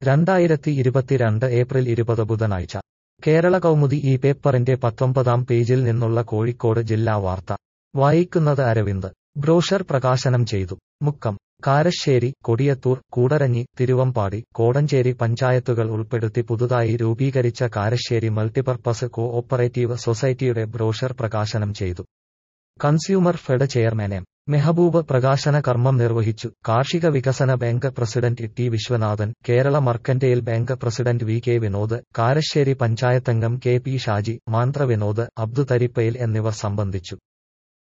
രണ്ടായിരത്തി ഇരുപത്തിരണ്ട് ഏപ്രിൽ ഇരുപത് ബുധനാഴ്ച കേരള കൗമുദി ഈ പേപ്പറിന്റെ പത്തൊമ്പതാം പേജിൽ നിന്നുള്ള കോഴിക്കോട് ജില്ലാ വാർത്ത വായിക്കുന്നത് അരവിന്ദ് ബ്രോഷർ പ്രകാശനം ചെയ്തു മുക്കം കാരശ്ശേരി കൊടിയത്തൂർ കൂടരഞ്ഞി തിരുവമ്പാടി കോടഞ്ചേരി പഞ്ചായത്തുകൾ ഉൾപ്പെടുത്തി പുതുതായി രൂപീകരിച്ച കാരശ്ശേരി മൾട്ടിപർപ്പസ് കോ ഓപ്പറേറ്റീവ് സൊസൈറ്റിയുടെ ബ്രോഷർ പ്രകാശനം ചെയ്തു consumer fed chairman M Mehboob പ്രകാശന കർമ്മം നിർവഹിച്ചു കാർഷിക വികസന bank president T Viswanathan Kerala mercantile bank president V K Vinod Karassery പഞ്ചായത്തംഗം കെ പി ഷാജി മാന്ത്ര വിനോദ് അബ്ദു തരിപ്പയിൽ എന്നിവർ സംബന്ധിച്ചു